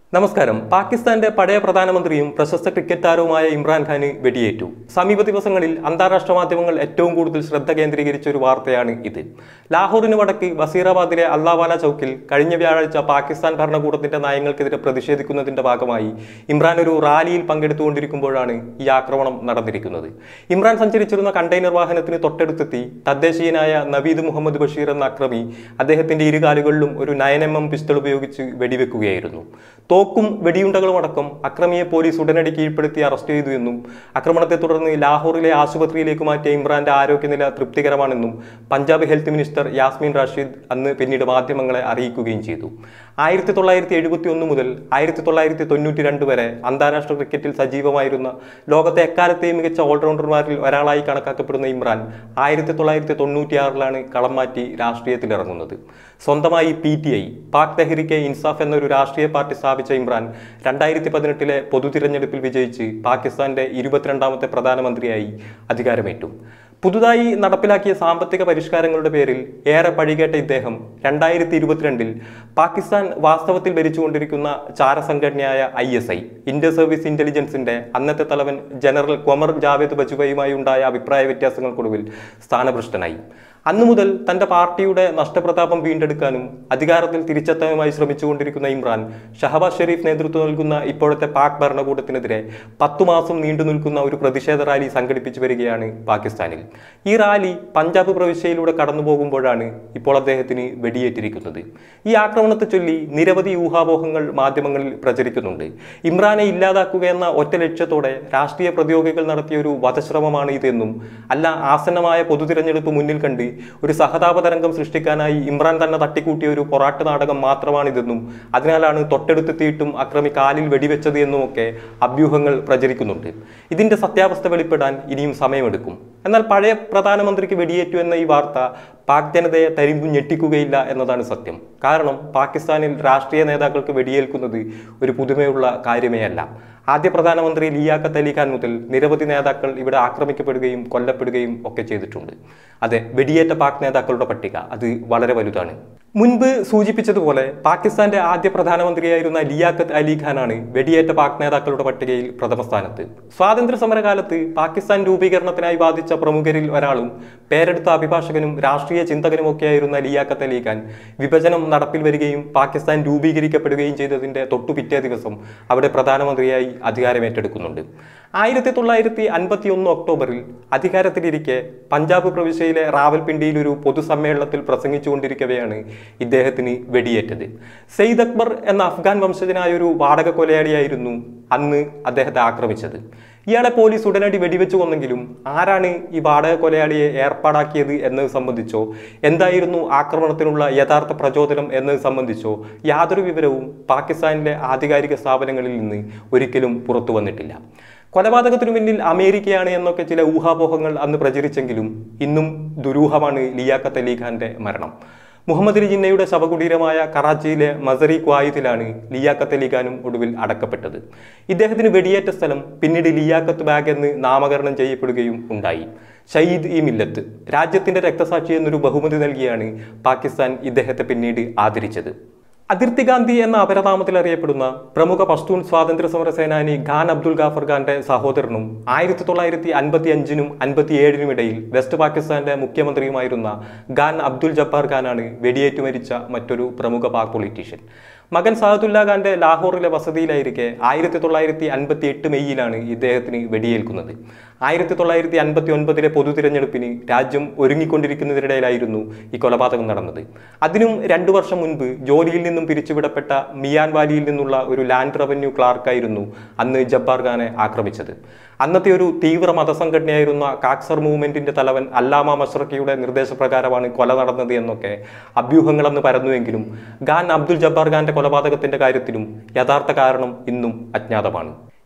നമസ്കാരം പാകിസ്ഥാന്റെ പഴയ പ്രധാനമന്ത്രിയും പ്രശസ്ത ക്രിക്കറ്റ് താരവുമായ ഇമ്രാൻഖാന് വെടിയേറ്റു സമീപ ദിവസങ്ങളിൽ അന്താരാഷ്ട്ര മാധ്യമങ്ങൾ ഏറ്റവും കൂടുതൽ ശ്രദ്ധ കേന്ദ്രീകരിച്ച ഒരു വാർത്തയാണ് ഇത് ലാഹോറിന് വടക്ക് വസീറാബാദിലെ അല്ലാവാല ചൌക്കിൽ കഴിഞ്ഞ വ്യാഴാഴ്ച പാകിസ്ഥാൻ ഭരണകൂടത്തിന്റെ നയങ്ങൾക്കെതിരെ പ്രതിഷേധിക്കുന്നതിന്റെ ഭാഗമായി ഇമ്രാൻ ഒരു റാലിയിൽ പങ്കെടുത്തുകൊണ്ടിരിക്കുമ്പോഴാണ് ഈ ആക്രമണം നടന്നിരിക്കുന്നത് ഇമ്രാൻ സഞ്ചരിച്ചിരുന്ന കണ്ടെയ്നർ വാഹനത്തിന് തൊട്ടടുത്തെത്തി തദ്ദേശീയനായ നവീദ് മുഹമ്മദ് ബഷീർ എന്ന അക്രമി അദ്ദേഹത്തിന്റെ ഇരുകാലുകളിലും ഒരു നയൻ എം എം പിസ്റ്റൾ ഉപയോഗിച്ച് വെടിവെക്കുകയായിരുന്നു തോക്കും വെടിയുണ്ടകളും അടക്കം അക്രമിയെ പോലീസ് ഉടനടി കീഴ്പ്പെടുത്തി അറസ്റ്റ് ചെയ്തു എന്നും ആക്രമണത്തെ തുടർന്ന് ലാഹോറിലെ ആശുപത്രിയിലേക്ക് മാറ്റിയ ഇമ്രാന്റെ ആരോഗ്യനില തൃപ്തികരമാണെന്നും പഞ്ചാബ് ഹെൽത്ത് മിനിസ്റ്റർ യാസ്മിൻ റാഷിദ് അന്ന് പിന്നീട് മാധ്യമങ്ങളെ അറിയിക്കുകയും ചെയ്തു ആയിരത്തി തൊള്ളായിരത്തി എഴുപത്തി ഒന്ന് മുതൽ ആയിരത്തി തൊള്ളായിരത്തി തൊണ്ണൂറ്റി രണ്ട് വരെ അന്താരാഷ്ട്ര ക്രിക്കറ്റിൽ സജീവമായിരുന്ന ലോകത്തെ എക്കാലത്തെയും മികച്ച ഓൾറൗണ്ടർമാരിൽ ഒരാളായി കണക്കാക്കപ്പെടുന്ന ഇമ്രാൻ ആയിരത്തി തൊള്ളായിരത്തി തൊണ്ണൂറ്റിയാറിലാണ് കളം മാറ്റി രാഷ്ട്രീയത്തിലിറങ്ങുന്നത് സ്വന്തമായി P T I Pak Tehreek-e Insaf എന്നൊരു രാഷ്ട്രീയ പാർട്ടി സ്ഥാപിച്ച ഇമ്രാൻ രണ്ടായിരത്തി പതിനെട്ടിലെ പൊതു തിരഞ്ഞെടുപ്പിൽ വിജയിച്ച് പാകിസ്ഥാന്റെ ഇരുപത്തിരണ്ടാമത്തെ പ്രധാനമന്ത്രിയായി അധികാരമേറ്റു പുതുതായി നടപ്പിലാക്കിയ സാമ്പത്തിക പരിഷ്കാരങ്ങളുടെ പേരിൽ ഏറെ പഴികേട്ട ഇദ്ദേഹം രണ്ടായിരത്തി ഇരുപത്തിരണ്ടിൽ പാകിസ്ഥാൻ വാസ്തവത്തിൽ ഭരിച്ചുകൊണ്ടിരിക്കുന്ന ചാരസംഘടനയായ I S I inter service ഇന്റലിജൻസിന്റെ അന്നത്തെ തലവൻ ജനറൽ ക്വമർ ജാവേദ് ബജുവയുമായി ഉണ്ടായ അഭിപ്രായ വ്യത്യാസങ്ങൾക്കൊടുവിൽ സ്ഥാനഭ്രഷ്ടനായി അന്നു മുതൽ തന്റെ പാർട്ടിയുടെ നഷ്ടപ്രതാപം വീണ്ടെടുക്കാനും അധികാരത്തിൽ തിരിച്ചെത്താനുമായി ശ്രമിച്ചുകൊണ്ടിരിക്കുന്ന ഇമ്രാൻ ഷഹബാസ് ഷെരീഫ് നേതൃത്വം നൽകുന്ന ഇപ്പോഴത്തെ പാക് ഭരണകൂടത്തിനെതിരെ പത്തു മാസം നീണ്ടു നിൽക്കുന്ന ഒരു പ്രതിഷേധ റാലി സംഘടിപ്പിച്ചു വരികയാണ് പാകിസ്ഥാനിൽ ഈ റാലി പഞ്ചാബ് പ്രവിശ്യയിലൂടെ കടന്നു പോകുമ്പോഴാണ് ഇപ്പോൾ അദ്ദേഹത്തിന് വെടിയേറ്റിരിക്കുന്നത് ഈ ആക്രമണത്തെ ചൊല്ലി നിരവധി ഊഹാപോഹങ്ങൾ മാധ്യമങ്ങളിൽ പ്രചരിക്കുന്നുണ്ട് ഇമ്രാനെ ഇല്ലാതാക്കുക എന്ന ഒറ്റ ലക്ഷ്യത്തോടെ രാഷ്ട്രീയ പ്രതിയോഗികൾ നടത്തിയ ഒരു വധശ്രമമാണ് ഇതെന്നും അല്ല ആസന്നമായ പൊതു തിരഞ്ഞെടുപ്പ് മുന്നിൽ കണ്ട് ഒരു സഹതാപ തരംഗം സൃഷ്ടിക്കാനായി ഇമ്രാൻ തന്നെ തട്ടിക്കൂട്ടിയ ഒരു പൊറാട്ട് നാടകം മാത്രമാണിതെന്നും അതിനാലാണ് തൊട്ടടുത്തെത്തിയിട്ടും അക്രമി കാലിൽ വെടിവെച്ചത് എന്നുമൊക്കെ അഭ്യൂഹങ്ങൾ പ്രചരിക്കുന്നുണ്ട് ഇതിന്റെ സത്യാവസ്ഥ വെളിപ്പെടാൻ ഇനിയും സമയമെടുക്കും എന്നാൽ പഴയ പ്രധാനമന്ത്രിക്ക് വെടിയേറ്റു എന്ന ഈ വാർത്ത പാക് ജനതയെ തരിമ്പു ഞെട്ടിക്കുകയില്ല എന്നതാണ് സത്യം കാരണം പാകിസ്ഥാനിൽ രാഷ്ട്രീയ നേതാക്കൾക്ക് വെടിയേൽക്കുന്നത് ഒരു പുതുമയുള്ള കാര്യമേ അല്ല ആദ്യ പ്രധാനമന്ത്രി ലിയാഖത്ത് അലി ഖാൻ മുതൽ നിരവധി നേതാക്കൾ ഇവിടെ ആക്രമിക്കപ്പെടുകയും കൊല്ലപ്പെടുകയും ഒക്കെ ചെയ്തിട്ടുണ്ട് അതെ വെടിയേറ്റ പാക് നേതാക്കളുടെ പട്ടിക അത് വളരെ വലുതാണ് മുൻപ് സൂചിപ്പിച്ചതുപോലെ പാകിസ്ഥാന്റെ ആദ്യ പ്രധാനമന്ത്രിയായിരുന്ന ലിയാഖത്ത് അലി ഖാനാണ് വെടിയേറ്റ പാക് നേതാക്കളുടെ പട്ടികയിൽ പ്രഥമ സ്ഥാനത്ത് സ്വാതന്ത്ര്യ സമരകാലത്ത് പാകിസ്ഥാൻ രൂപീകരണത്തിനായി വാദിച്ച പ്രമുഖരിൽ ഒരാളും പേരെടുത്ത അഭിഭാഷകനും രാഷ്ട്രീയ ചിന്തകനുമൊക്കെയായിരുന്ന ലിയാഖത്ത് അലി ഖാൻ വിഭജനം നടപ്പിൽ വരികയും പാകിസ്ഥാൻ രൂപീകരിക്കപ്പെടുകയും ചെയ്തതിന്റെ തൊട്ടു പിറ്റേ ദിവസം അവിടെ പ്രധാനമന്ത്രിയായി അധികാരമേറ്റെടുക്കുന്നുണ്ട് ആയിരത്തി തൊള്ളായിരത്തി അൻപത്തി ഒന്ന് ഒക്ടോബറിൽ അധികാരത്തിലിരിക്കെ പഞ്ചാബ് പ്രവിശ്യയിലെ റാവൽപിണ്ടിയിൽ ഒരു പൊതുസമ്മേളനത്തിൽ പ്രസംഗിച്ചുകൊണ്ടിരിക്കവെയാണ് ഇദ്ദേഹത്തിന് വെടിയേറ്റത് സെയ്ദ് അക്ബർ എന്ന അഫ്ഗാൻ വംശജനായ ഒരു വാടക കൊലയാളിയായിരുന്നു അന്ന് അദ്ദേഹത്തെ ആക്രമിച്ചത് ഇയാളെ പോലീസ് ഉടനടി വെടിവെച്ചു കൊന്നെങ്കിലും ആരാണ് ഈ വാടക കൊലയാളിയെ ഏർപ്പാടാക്കിയത് എന്നത് സംബന്ധിച്ചോ എന്തായിരുന്നു ആക്രമണത്തിനുള്ള യഥാർത്ഥ പ്രചോദനം എന്നത് സംബന്ധിച്ചോ യാതൊരു വിവരവും പാകിസ്ഥാനിലെ ആധികാരിക സ്ഥാപനങ്ങളിൽ നിന്ന് ഒരിക്കലും പുറത്തു വന്നിട്ടില്ല കൊലപാതകത്തിനു പിന്നിൽ അമേരിക്കയാണ് എന്നൊക്കെ ചില ഊഹാപോഹങ്ങൾ അന്ന് പ്രചരിച്ചെങ്കിലും ഇന്നും ദുരൂഹമാണ് ലിയാഖത്ത് അലി ഖാന്റെ മരണം മുഹമ്മദ് അലി ജിന്നയുടെ ശവകുടീരമായ കറാച്ചിയിലെ മസറി ക്വായിത്തിലാണ് ലിയാഖത്ത് അലി ഖാനും ഒടുവിൽ അടക്കപ്പെട്ടത് ഇദ്ദേഹത്തിന് വെടിയേറ്റ സ്ഥലം പിന്നീട് ലിയാഖത്ത് ബാഗ് എന്ന് നാമകരണം ചെയ്യപ്പെടുകയും ഉണ്ടായി ഷയീദ് ഇ മില്ലത്ത് രാജ്യത്തിന്റെ രക്തസാക്ഷി എന്നൊരു ബഹുമതി നൽകിയാണ് പാകിസ്ഥാൻ ഇദ്ദേഹത്തെ പിന്നീട് ആദരിച്ചത് അതിർത്തി ഗാന്ധി എന്ന അപരനാമത്തിൽ അറിയപ്പെടുന്ന പ്രമുഖ പഷ്തൂൺ സ്വാതന്ത്ര്യ സമര സേനാനി ഖാൻ അബ്ദുൽ ഗാഫർ ഖാന്റെ സഹോദരനും ആയിരത്തി തൊള്ളായിരത്തി അൻപത്തി അഞ്ചിനും അൻപത്തി ഏഴിനും ഇടയിൽ വെസ്റ്റ് പാകിസ്ഥാന്റെ മുഖ്യമന്ത്രിയുമായിരുന്ന ഖാൻ അബ്ദുൽ ജബ്ബാർ ഖാനാണ് വെടിയേറ്റു മരിച്ച മറ്റൊരു പ്രമുഖ പാക് പൊളിറ്റീഷ്യൻ മകൻ സഹദുല്ല ഖാന്റെ ലാഹോറിലെ വസതിയിലായിരിക്കെ ആയിരത്തി തൊള്ളായിരത്തി അൻപത്തി എട്ട് മെയ്യിലാണ് ഇദ്ദേഹത്തിന് വെടിയേൽക്കുന്നത് ആയിരത്തി തൊള്ളായിരത്തി അൻപത്തി ഒൻപതിലെ പൊതു തിരഞ്ഞെടുപ്പിന് രാജ്യം ഒരുങ്ങിക്കൊണ്ടിരിക്കുന്നതിനിടയിലായിരുന്നു ഈ കൊലപാതകം നടന്നത് അതിനും രണ്ടു വർഷം മുൻപ് ജോലിയിൽ നിന്നും പിരിച്ചുവിടപ്പെട്ട മിയാൻ വാലിയിൽ നിന്നുള്ള ഒരു ലാൻഡ് റവന്യൂ ക്ലാർക്കായിരുന്നു അന്ന് ജബ്ബാർ ഖാനെ ആക്രമിച്ചത് അന്നത്തെ ഒരു തീവ്ര മതസംഘടനയായിരുന്ന കാക്സർ മൂവ്മെന്റിന്റെ തലവൻ അല്ലാമ മഷ്റഖിയുടെ നിർദ്ദേശപ്രകാരമാണ് കൊല നടന്നത് എന്നൊക്കെ അഭ്യൂഹങ്ങളെന്ന് പരന്നുവെങ്കിലും ഖാൻ അബ്ദുൽ ജബ്ബാർ ഖാന്റെ കൊലപാതകത്തിന്റെ കാര്യത്തിലും യഥാർത്ഥ കാരണം ഇന്നും അജ്ഞാതമാണ്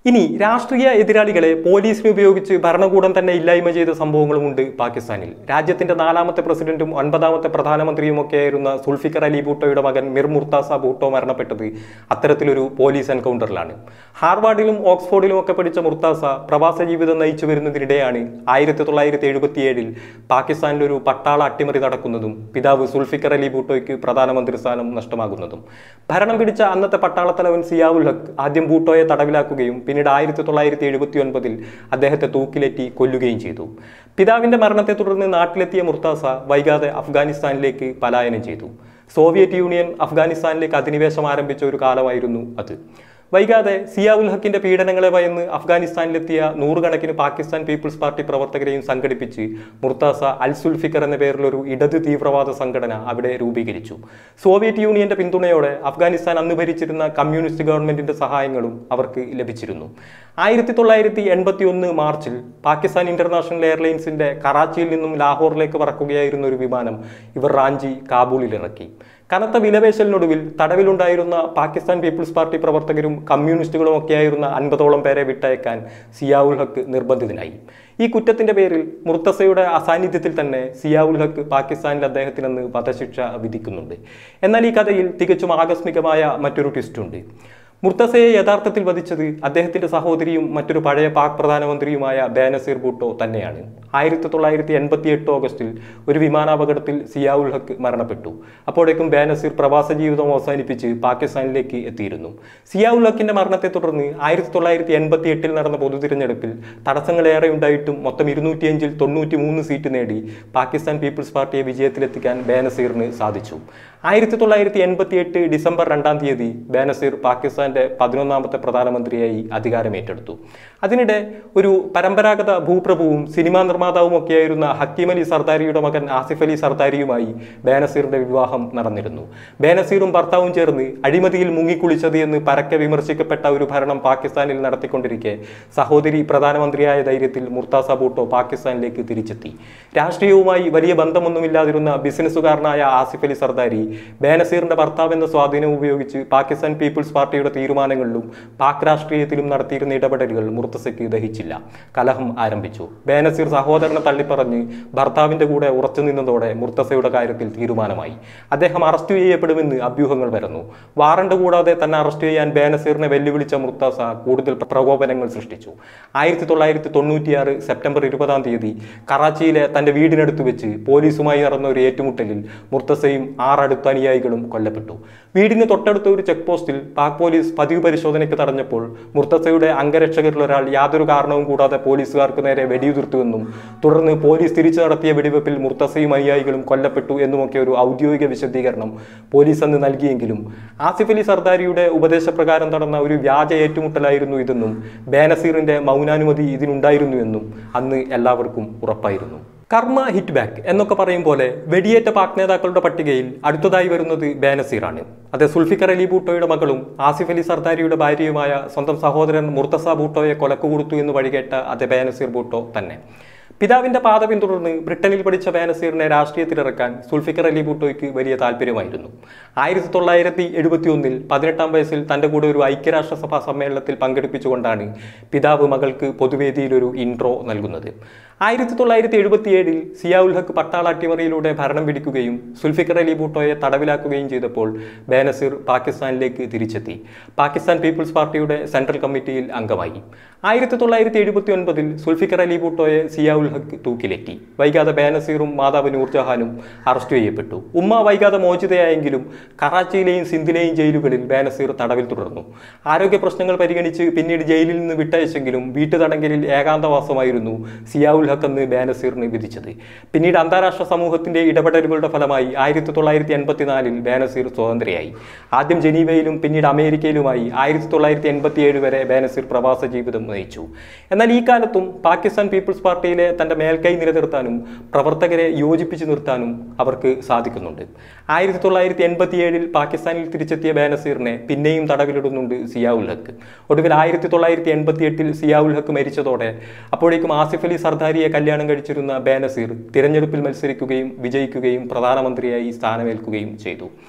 ഇനി രാഷ്ട്രീയ എതിരാളികളെ പോലീസിനെ ഉപയോഗിച്ച് ഭരണകൂടം തന്നെ ഇല്ലായ്മ ചെയ്ത സംഭവങ്ങളുമുണ്ട് പാകിസ്ഥാനിൽ രാജ്യത്തിന്റെ നാലാമത്തെ പ്രസിഡന്റും ഒൻപതാമത്തെ പ്രധാനമന്ത്രിയും ഒക്കെയായിരുന്ന സുൽഫിക്കർ അലി ഭൂട്ടോയുടെ മകൻ മിർ മുർത്താസ ഭൂട്ടോ മരണപ്പെട്ടത് അത്തരത്തിലൊരു പോലീസ് എൻകൗണ്ടറിലാണ് ഹാർവാർഡിലും ഓക്സ്ഫോർഡിലും ഒക്കെ പഠിച്ച മുർത്താസ പ്രവാസ ജീവിതം നയിച്ചു വരുന്നതിനിടെയാണ് ആയിരത്തി തൊള്ളായിരത്തി എഴുപത്തിയേഴിൽ പാകിസ്ഥാനിലൊരു പട്ടാള അട്ടിമറി നടക്കുന്നതും പിതാവ് സുൽഫിക്കർ അലി ഭൂട്ടോയ്ക്ക് പ്രധാനമന്ത്രി സ്ഥാനം നഷ്ടമാകുന്നതും ഭരണം പിടിച്ച അന്നത്തെ പട്ടാളത്തലവൻ സിയാവുൽ ഹക്ക് ആദ്യം ഭൂട്ടോയെ തടവിലാക്കുകയും പിന്നീട് ആയിരത്തി തൊള്ളായിരത്തി എഴുപത്തി ഒൻപതിൽ അദ്ദേഹത്തെ തൂക്കിലേറ്റി കൊല്ലുകയും ചെയ്തു പിതാവിന്റെ മരണത്തെ തുടർന്ന് നാട്ടിലെത്തിയ മുർത്താസ വൈകാതെ അഫ്ഗാനിസ്ഥാനിലേക്ക് പലായനം ചെയ്തു സോവിയറ്റ് യൂണിയൻ അഫ്ഗാനിസ്ഥാനിലേക്ക് അധിനിവേശം ആരംഭിച്ച ഒരു കാലമായിരുന്നു അത് വൈകാതെ സിയാവുൽ ഹക്കിന്റെ പീഡനങ്ങളെ ഭയന്ന് അഫ്ഗാനിസ്ഥാനിലെത്തിയ നൂറുകണക്കിന് പാകിസ്ഥാൻ പീപ്പിൾസ് പാർട്ടി പ്രവർത്തകരെയും സംഘടിപ്പിച്ച് മുർത്താസ അൽ സുൽഫിക്കർ എന്ന പേരിലൊരു ഇടത് തീവ്രവാദ സംഘടന അവിടെ രൂപീകരിച്ചു സോവിയറ്റ് യൂണിയന്റെ പിന്തുണയോടെ അഫ്ഗാനിസ്ഥാൻ അന്ന് ഭരിച്ചിരുന്ന കമ്മ്യൂണിസ്റ്റ് ഗവൺമെന്റിന്റെ സഹായങ്ങളും അവർക്ക് ലഭിച്ചിരുന്നു ആയിരത്തി തൊള്ളായിരത്തി എൺപത്തി ഒന്ന് മാർച്ചിൽ പാകിസ്ഥാൻ ഇന്റർനാഷണൽ എയർലൈൻസിന്റെ കറാച്ചിയിൽ നിന്നും ലാഹോറിലേക്ക് പറക്കുകയായിരുന്ന ഒരു വിമാനം ഇവർ റാഞ്ചി കാബൂളിൽ ഇറക്കി കനത്ത വിലപേശലിനൊടുവിൽ തടവിലുണ്ടായിരുന്ന പാകിസ്ഥാൻ പീപ്പിൾസ് പാർട്ടി പ്രവർത്തകരും കമ്മ്യൂണിസ്റ്റുകളും ഒക്കെയായിരുന്ന അൻപതോളം പേരെ വിട്ടയക്കാൻ സിയാവുൽ ഹക്ക് നിർബന്ധിതനായി ഈ കുറ്റത്തിന്റെ പേരിൽ മുർത്തസയുടെ അസാന്നിധ്യത്തിൽ തന്നെ സിയാവുൽ ഹക്ക് പാകിസ്ഥാനിൽ അദ്ദേഹത്തിനെന്ന് വധശിക്ഷ വിധിക്കുന്നുണ്ട് എന്നാൽ ഈ കഥയിൽ തികച്ചും ആകസ്മികമായ മറ്റൊരു ട്വിസ്റ്റുണ്ട് മുർത്തസയെ യഥാർത്ഥത്തിൽ വധിച്ചത് അദ്ദേഹത്തിന്റെ സഹോദരിയും മറ്റൊരു പഴയ പാക് പ്രധാനമന്ത്രിയുമായ ബേനസീർ ഭൂട്ടോ തന്നെയാണ് ആയിരത്തി തൊള്ളായിരത്തി എൺപത്തി എട്ട് ഓഗസ്റ്റിൽ ഒരു വിമാനാപകടത്തിൽ സിയാവുൽ ഹക്ക് മരണപ്പെട്ടു അപ്പോഴേക്കും ബേനസീർ പ്രവാസ ജീവിതം അവസാനിപ്പിച്ച് പാകിസ്ഥാനിലേക്ക് എത്തിയിരുന്നു സിയാവുൽ ഹക്കിന്റെ മരണത്തെ തുടർന്ന് ആയിരത്തി തൊള്ളായിരത്തി എൺപത്തി എട്ടിൽ നടന്ന പൊതു തിരഞ്ഞെടുപ്പിൽ തടസ്സങ്ങളേറെ ഉണ്ടായിട്ടും മൊത്തം ഇരുന്നൂറ്റിയഞ്ചിൽ തൊണ്ണൂറ്റി മൂന്ന് സീറ്റ് നേടി പാകിസ്ഥാൻ പീപ്പിൾസ് പാർട്ടിയെ വിജയത്തിലെത്തിക്കാൻ ബേനസീറിന് സാധിച്ചു ആയിരത്തി തൊള്ളായിരത്തി എൺപത്തി എട്ട് ഡിസംബർ രണ്ടാം തീയതി ബേനസീർ പാകിസ്ഥാന്റെ പതിനൊന്നാമത്തെ പ്രധാനമന്ത്രിയായി അധികാരമേറ്റെടുത്തു അതിനിടെ ഒരു പരമ്പരാഗത ഭൂപ്രഭുവും സിനിമാ നിർമ്മാതാവും ഒക്കെയായിരുന്ന ഹക്കീം അലി സർദാരിയുടെ മകൻ ആസിഫ് അലി സർദാരിയുമായി ബേനസീറിന്റെ വിവാഹം നടന്നിരുന്നു ബേനസീറും ഭർത്താവും ചേർന്ന് അഴിമതിയിൽ മുങ്ങിക്കുളിച്ചത് എന്ന് പരക്കെ വിമർശിക്കപ്പെട്ട ഒരു ഭരണം പാകിസ്ഥാനിൽ നടത്തിക്കൊണ്ടിരിക്കെ സഹോദരി പ്രധാനമന്ത്രിയായ ധൈര്യത്തിൽ മുർത്താസ ഭൂട്ടോ പാകിസ്ഥാനിലേക്ക് തിരിച്ചെത്തി രാഷ്ട്രീയവുമായി വലിയ ബന്ധമൊന്നുമില്ലാതിരുന്ന ബിസിനസ്സുകാരനായ ആസിഫ് അലി സർദാരി ബേനസീറിന്റെ ഭർത്താവ് എന്ന സ്വാധീനം ഉപയോഗിച്ച് പാകിസ്ഥാൻ പീപ്പിൾസ് പാർട്ടിയുടെ തീരുമാനങ്ങളിലും പാക് രാഷ്ട്രീയത്തിലും നടത്തിയിരുന്ന ഇടപെടലുകൾ മുർത്തസയ്ക്ക് ദഹിച്ചില്ല കലഹം ആരംഭിച്ചു ബേനസീർ സഹോദരനെ തള്ളിപ്പറഞ്ഞ് ഭർത്താവിന്റെ കൂടെ ഉറച്ചു നിന്നതോടെ മുർത്തസയുടെ കാര്യത്തിൽ തീരുമാനമായി അദ്ദേഹം അറസ്റ്റ് ചെയ്യപ്പെടുമെന്ന് അഭ്യൂഹങ്ങൾ വരുന്നു വാറണ്ട് കൂടാതെ തന്നെ അറസ്റ്റ് ചെയ്യാൻ ബേനസീറിനെ വെല്ലുവിളിച്ച മുർത്തസ കൂടുതൽ പ്രകോപനങ്ങൾ സൃഷ്ടിച്ചു ആയിരത്തി തൊള്ളായിരത്തി തൊണ്ണൂറ്റിയാറ് സെപ്റ്റംബർ ഇരുപതാം തീയതി കറാച്ചിയിലെ തന്റെ വീടിനടുത്ത് വെച്ച് പോലീസുമായി നടന്ന ഒരു ഏറ്റുമുട്ടലിൽ മുർത്തസയും ആറടുത്ത അനുയായികളും കൊല്ലപ്പെട്ടു വീടിന് തൊട്ടടുത്ത ഒരു ചെക്ക് പോസ്റ്റിൽ പാക് പോലീസ് പതിവ് പരിശോധനയ്ക്ക് തടഞ്ഞപ്പോൾ മുർത്തസയുടെ അംഗരക്ഷകരിൽ ഒരാൾ യാതൊരു കാരണവും കൂടാതെ പോലീസുകാർക്ക് നേരെ വെടിയുതിർത്തുവെന്നും തുടർന്ന് പോലീസ് തിരിച്ചു നടത്തിയ വെടിവെപ്പിൽ മുർത്തസയും അനുയായികളും കൊല്ലപ്പെട്ടു എന്നുമൊക്കെ ഒരു ഔദ്യോഗിക വിശദീകരണം പോലീസ് അന്ന് നൽകിയെങ്കിലും ആസിഫ് അലി സർദാരിയുടെ ഉപദേശപ്രകാരം നടന്ന ഒരു വ്യാജ ഏറ്റുമുട്ടലായിരുന്നു ഇതെന്നും ബേനസീറിന്റെ മൗനാനുമതി ഇതിനുണ്ടായിരുന്നു എന്നും അന്ന് എല്ലാവർക്കും ഉറപ്പായിരുന്നു കർമ്മ ഹിറ്റ് ബാക്ക് എന്നൊക്കെ പറയും പോലെ വെടിയേറ്റ പാക് നേതാക്കളുടെ പട്ടികയിൽ അടുത്തതായി വരുന്നത് ബേനസീറാണ് അത് സുൽഫിക്കർ അലി ഭൂട്ടോയുടെ മകളും ആസിഫ് അലി സർദാരിയുടെ ഭാര്യയുമായ സ്വന്തം സഹോദരൻ മുർത്തസ ഭൂട്ടോയെ കൊലക്ക് കൊടുത്തു എന്ന് വഴികേട്ട അത് ബേനസീർ ഭൂട്ടോ തന്നെ പിതാവിന്റെ പാത പിന്തുടർന്ന് ബ്രിട്ടനിൽ പഠിച്ച ബാനസീറിനെ രാഷ്ട്രീയത്തിലിറക്കാൻ സുൽഫിക്കർ അലി ഭൂട്ടോയ്ക്ക് വലിയ താല്പര്യമായിരുന്നു ആയിരത്തി തൊള്ളായിരത്തി എഴുപത്തി ഒന്നിൽ പതിനെട്ടാം വയസ്സിൽ തന്റെ കൂടെ ഒരു ഐക്യരാഷ്ട്രസഭാ സമ്മേളനത്തിൽ പങ്കെടുപ്പിച്ചുകൊണ്ടാണ് പിതാവ് മകൾക്ക് പൊതുവേദിയിൽ ഒരു ഇൻട്രോ നൽകുന്നത് ആയിരത്തി തൊള്ളായിരത്തി എഴുപത്തിയേഴിൽ സിയാഉൽ ഹക്ക് പട്ടാള അട്ടിമറിയിലൂടെ ഭരണം പിടിക്കുകയും സുൽഫിക്കർ അലി ഭൂട്ടോയെ തടവിലാക്കുകയും ചെയ്തപ്പോൾ ബേനസീർ പാകിസ്ഥാനിലേക്ക് തിരിച്ചെത്തി പാകിസ്ഥാൻ പീപ്പിൾസ് പാർട്ടിയുടെ സെൻട്രൽ കമ്മിറ്റിയിൽ അംഗമായി ആയിരത്തി തൊള്ളായിരത്തി എഴുപത്തി ഒൻപതിൽ സുൽഫിക്കർ അലി ഭൂട്ടോയെ സിയാഉൽ ഹക്ക് തൂക്കിലേറ്റി വൈകാതെ ബേനസീറും മാതാവ് നൂർജഹാനും അറസ്റ്റ് ചെയ്യപ്പെട്ടു ഉമ്മ വൈകാതെ മോചിതയായെങ്കിലും കറാച്ചിയിലെയും സിന്ധിലെയും ജയിലുകളിൽ ബേനസീർ തടവിൽ തുടർന്നു ആരോഗ്യ പ്രശ്നങ്ങൾ പരിഗണിച്ച് പിന്നീട് ജയിലിൽ നിന്ന് വിട്ടയച്ചെങ്കിലും വീട്ടുതടങ്കലിൽ ഏകാന്തവാസമായിരുന്നു സിയാഉൽ ഹക്ക് എന്ന് ബേനസീറിന് വിധിച്ചത് പിന്നീട് അന്താരാഷ്ട്ര സമൂഹത്തിന്റെ ഇടപെടലുകളുടെ ഫലമായി ആയിരത്തി തൊള്ളായിരത്തി എൺപത്തിനാലിൽ ബേനസീർ സ്വതന്ത്രയായി ആദ്യം ജനീവയിലും പിന്നീട് അമേരിക്കയിലുമായി ആയിരത്തി തൊള്ളായിരത്തി എൺപത്തി ഏഴ് വരെ ബേനസീർ പ്രവാസ ജീവിതം നയിച്ചു എന്നാൽ ഈ കാലത്തും പാകിസ്ഥാൻ പീപ്പിൾസ് പാർട്ടിയിലെ തന്റെ മേൽക്കൈ നിലനിർത്താനും പ്രവർത്തകരെ യോജിപ്പിച്ചു നിർത്താനും അവർക്ക് സാധിക്കുന്നുണ്ട് ആയിരത്തി തൊള്ളായിരത്തി എൺപത്തി ഏഴിൽ പാകിസ്ഥാനിൽ തിരിച്ചെത്തിയ ബേനസീറിനെ പിന്നെയും തടവിലിടുന്നുണ്ട് സിയാഉൽ ഹക്ക് ഒടുവിൽ ആയിരത്തി തൊള്ളായിരത്തി എൺപത്തി എട്ടിൽ സിയാഉൽ ഹക്ക് മരിച്ചതോടെ അപ്പോഴേക്കും ആസിഫ് അലി സർദാരിയെ കല്യാണം കഴിച്ചിരുന്ന ബേനസീർ തിരഞ്ഞെടുപ്പിൽ മത്സരിക്കുകയും വിജയിക്കുകയും പ്രധാനമന്ത്രിയായി സ്ഥാനമേൽക്കുകയും ചെയ്തു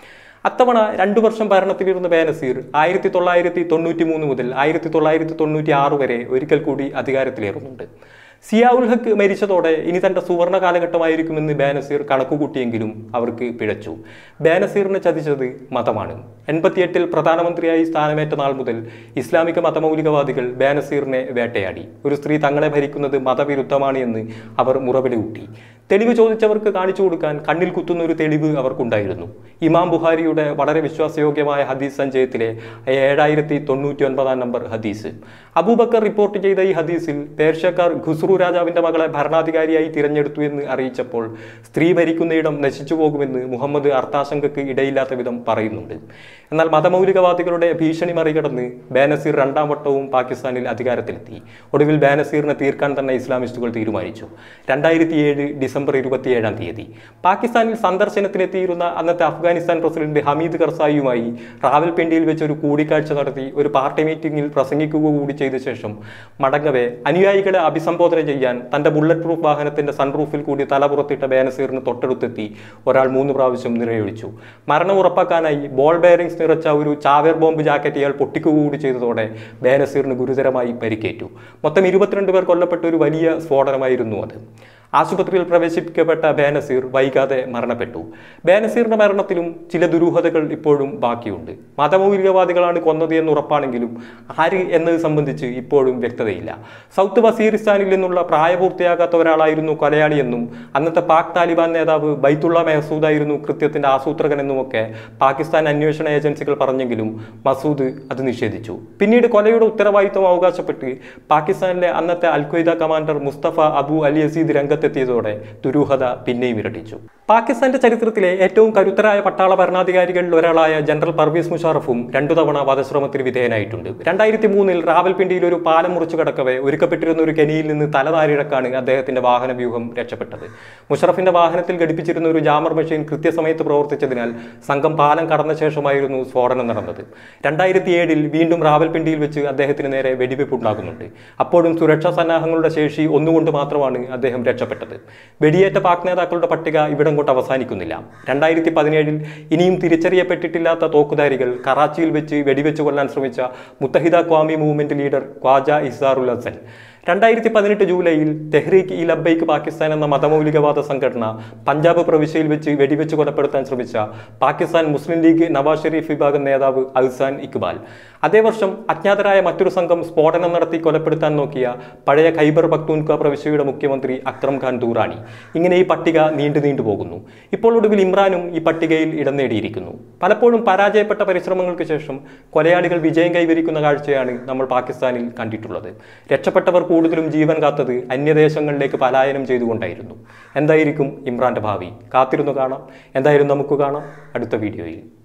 അത്തവണ രണ്ടു വർഷം ഭരണത്തിലിരുന്ന ബേനസീർ ആയിരത്തി തൊള്ളായിരത്തി തൊണ്ണൂറ്റി മൂന്ന് മുതൽ ആയിരത്തി തൊള്ളായിരത്തി തൊണ്ണൂറ്റി ആറ് വരെ ഒരിക്കൽ കൂടി അധികാരത്തിലേറുന്നുണ്ട് സിയാഉൽ ഹക്ക് മരിച്ചതോടെ ഇനി തന്റെ സുവർണ കാലഘട്ടമായിരിക്കുമെന്ന് ബാനസീർ കണക്കുകൂട്ടിയെങ്കിലും അവർക്ക് പിഴച്ചു ബാനസീറിനെ ചതിച്ചത് മതമാണ് എൺപത്തിയെട്ടിൽ പ്രധാനമന്ത്രിയായി സ്ഥാനമേറ്റ നാൾ മുതൽ ഇസ്ലാമിക മതമൗലികവാദികൾ ബാനസീറിനെ വേട്ടയാടി ഒരു സ്ത്രീ തങ്ങളെ ഭരിക്കുന്നത് മതവിരുദ്ധമാണ് എന്ന് അവർ മുറവിളി കൂട്ടി തെളിവ് ചോദിച്ചവർക്ക് കാണിച്ചു കൊടുക്കാൻ കണ്ണിൽ കുത്തുന്ന ഒരു തെളിവ് അവർക്കുണ്ടായിരുന്നു ഇമാം ബുഹാരിയുടെ വളരെ വിശ്വാസയോഗ്യമായ ഹദീസ് സഞ്ചയത്തിലെ ഏഴായിരത്തി തൊണ്ണൂറ്റി ഒൻപതാം നമ്പർ ഹദീസ് അബൂബക്കർ റിപ്പോർട്ട് ചെയ്ത ഈ ഹദീസിൽ പേർഷ്യക്കാർ ഖുസ്രു രാജാവിന്റെ മകളെ ഭരണാധികാരിയായി തിരഞ്ഞെടുത്തു എന്ന് അറിയിച്ചപ്പോൾ സ്ത്രീ ഭരിക്കുന്നയിടം നശിച്ചു പോകുമെന്ന് മുഹമ്മദ് അർത്ഥാശങ്കക്ക് ഇടയില്ലാത്ത വിധം പറയുന്നുണ്ട് എന്നാൽ മതമൗലികവാദികളുടെ ഭീഷണി മറികടന്ന് ബാനസീർ രണ്ടാം വട്ടവും പാകിസ്ഥാനിൽ അധികാരത്തിലെത്തി ഒടുവിൽ ബാനസീറിനെ തീർക്കാൻ തന്നെ ഇസ്ലാമിസ്റ്റുകൾ തീരുമാനിച്ചു രണ്ടായിരത്തി ഏഴ് ഡിസംബർ ഇരുപത്തിയേഴാം തീയതി പാകിസ്ഥാനിൽ സന്ദർശനത്തിനെത്തിയിരുന്ന അന്നത്തെ അഫ്ഗാനിസ്ഥാൻ പ്രസിഡന്റ് ഹമീദ് കർസായിയുമായി റാവൽപിണ്ടിയിൽ വെച്ച് ഒരു കൂടിക്കാഴ്ച നടത്തി ഒരു പാർട്ടി മീറ്റിംഗിൽ പ്രസംഗിക്കുക കൂടി ചെയ്ത ശേഷം മടങ്ങവെ അനുയായികളെ അഭിസംബോധന ചെയ്യാൻ തന്റെ ബുള്ളറ്റ് പ്രൂഫ് വാഹനത്തിന്റെ സൺറൂഫിൽ കൂടി തല പുറത്തിട്ട ബാനസീറിന് തൊട്ടടുത്തെത്തി ഒരാൾ മൂന്ന് പ്രാവശ്യം നിറയൊഴിച്ചു മരണം ഉറപ്പാക്കാനായി ബോൾ ബെയറിംഗ്സ് നിറച്ച ഒരു ചാവേർ ബോംബ് ജാക്കറ്റ് ഇയാൾ പൊട്ടിക്കുക കൂടി ചെയ്തതോടെ ബാനസീറിന് ഗുരുതരമായി പരിക്കേറ്റു മൊത്തം ഇരുപത്തിരണ്ട് പേർ കൊല്ലപ്പെട്ട ഒരു വലിയ സ്ഫോടനമായിരുന്നു അത് ആശുപത്രിയിൽ പ്രവേശിപ്പിക്കപ്പെട്ട ബാനസീർ വൈകാതെ മരണപ്പെട്ടു ബാനസീറിന്റെ മരണത്തിലും ചില ദുരൂഹതകൾ ഇപ്പോഴും ബാക്കിയുണ്ട് മതമൗലികവാദികളാണ് കൊന്നത് എന്ന് ഉറപ്പാണെങ്കിലും ആര് എന്നത് സംബന്ധിച്ച് ഇപ്പോഴും വ്യക്തതയില്ല സൗത്ത് വസീറിസ്ഥാനിൽ നിന്നുള്ള പ്രായപൂർത്തിയാകാത്ത ഒരാളായിരുന്നു കൊലയാളിയെന്നും അന്നത്തെ പാക് താലിബാൻ നേതാവ് ബൈത്തുള്ള മെഹസൂദായിരുന്നു കൃത്യത്തിന്റെ ആസൂത്രകനെന്നുമൊക്കെ പാകിസ്ഥാൻ അന്വേഷണ ഏജൻസികൾ പറഞ്ഞെങ്കിലും മസൂദ് അത് നിഷേധിച്ചു പിന്നീട് കൊലയുടെ ഉത്തരവാദിത്വം അവകാശപ്പെട്ട് പാകിസ്ഥാനിലെ അന്നത്തെ Al-Qaeda commander Mustafa Abu Ali Aseed രംഗത്തെത്തിയതോടെ ദുരൂഹത പിന്നെയും ഇരട്ടിച്ചു പാകിസ്ഥാന്റെ ചരിത്രത്തിലെ ഏറ്റവും കരുത്തരായ പട്ടാള ഭരണാധികാരികളിൽ ഒരാളായ ജനറൽ പർവീസ് മുഷാറഫും രണ്ടു തവണ വധശ്രമത്തിന് വിധേയനായിട്ടുണ്ട് രണ്ടായിരത്തി മൂന്നിൽ റാവൽപിണ്ടിയിൽ ഒരു പാലം മുറിച്ചു കടക്കവേ ഒരുക്കപ്പെട്ടിരുന്ന ഒരു കെനിയിൽ നിന്ന് തലനാരിഴക്കാണ് അദ്ദേഹത്തിന്റെ വാഹന വ്യൂഹം രക്ഷപ്പെട്ടത് മുഷറഫിന്റെ വാഹനത്തിൽ ഘടിപ്പിച്ചിരുന്ന ഒരു ജാമർ മെഷീൻ കൃത്യസമയത്ത് പ്രവർത്തിച്ചതിനാൽ സംഘം പാലം കടന്ന ശേഷമായിരുന്നു സ്ഫോടനം നടന്നത് രണ്ടായിരത്തി ഏഴിൽ വീണ്ടും റാവൽപിണ്ടിയിൽ വെച്ച് അദ്ദേഹത്തിന് നേരെ വെടിവെപ്പ് ഉണ്ടാകുന്നുണ്ട് അപ്പോഴും സുരക്ഷാ സന്നാഹങ്ങളുടെ ശേഷി ഒന്നുകൊണ്ട് മാത്രമാണ് അദ്ദേഹം രക്ഷപ്പെട്ടത് വെടിയേറ്റ പാക് നേതാക്കളുടെ പട്ടിക ഇവിടം കൊണ്ട് അവസാനിക്കുന്നില്ല രണ്ടായിരത്തി പതിനേഴിൽ ഇനിയും തിരിച്ചറിയപ്പെട്ടിട്ടില്ലാത്ത തോക്കുധാരികൾ കറാച്ചിയിൽ വെച്ച് വെടിവെച്ച് കൊല്ലാൻ ശ്രമിച്ച മുത്തഹിദ ക്വാമി മൂവ്മെന്റ് ലീഡർ ഖ്വാജ ഇസാറുൽ ഹസൻ രണ്ടായിരത്തി പതിനെട്ട് ജൂലൈയിൽ തെഹ്രീക്ക് ഇ ലബൈക്ക് പാകിസ്ഥാൻ എന്ന മതമൗലികവാദ സംഘടന പഞ്ചാബ് പ്രവിശ്യയിൽ വെച്ച് വെടിവെച്ച് കൊലപ്പെടുത്താൻ ശ്രമിച്ച പാകിസ്ഥാൻ മുസ്ലിം ലീഗ് നവാസ് ഷെരീഫ് വിഭാഗം നേതാവ് അഹ്സാൻ ഇക്ബാൽ അതേ വർഷം അജ്ഞാതരായ മറ്റൊരു സംഘം സ്ഫോടനം നടത്തി കൊലപ്പെടുത്താൻ നോക്കിയ പഴയ ഖൈബർ പക്തൂൻഖ പ്രവിശ്യയുടെ മുഖ്യമന്ത്രി അക്രം ഖാൻ ദൂറാനി ഇങ്ങനെ ഈ പട്ടിക നീണ്ടു നീണ്ടു പോകുന്നു ഇപ്പോൾ ഒടുവിൽ ഇമ്രാനും ഈ പട്ടികയിൽ ഇടം നേടിയിരിക്കുന്നു പലപ്പോഴും പരാജയപ്പെട്ട പരിശ്രമങ്ങൾക്ക് ശേഷം കൊലയാളികൾ വിജയം കൈവരിക്കുന്ന കാഴ്ചയാണ് നമ്മൾ പാകിസ്ഥാനിൽ കണ്ടിട്ടുള്ളത് രക്ഷപ്പെട്ടവർ കൂടുതലും ജീവൻ കാത്തത് അന്യദേശങ്ങളിലേക്ക് പലായനം ചെയ്തുകൊണ്ടായിരുന്നു എന്തായിരിക്കും ഇമ്രാന്റെ ഭാവി കാത്തിരുന്നു കാണാം എന്തായാലും നമുക്ക് കാണാം അടുത്ത വീഡിയോയിൽ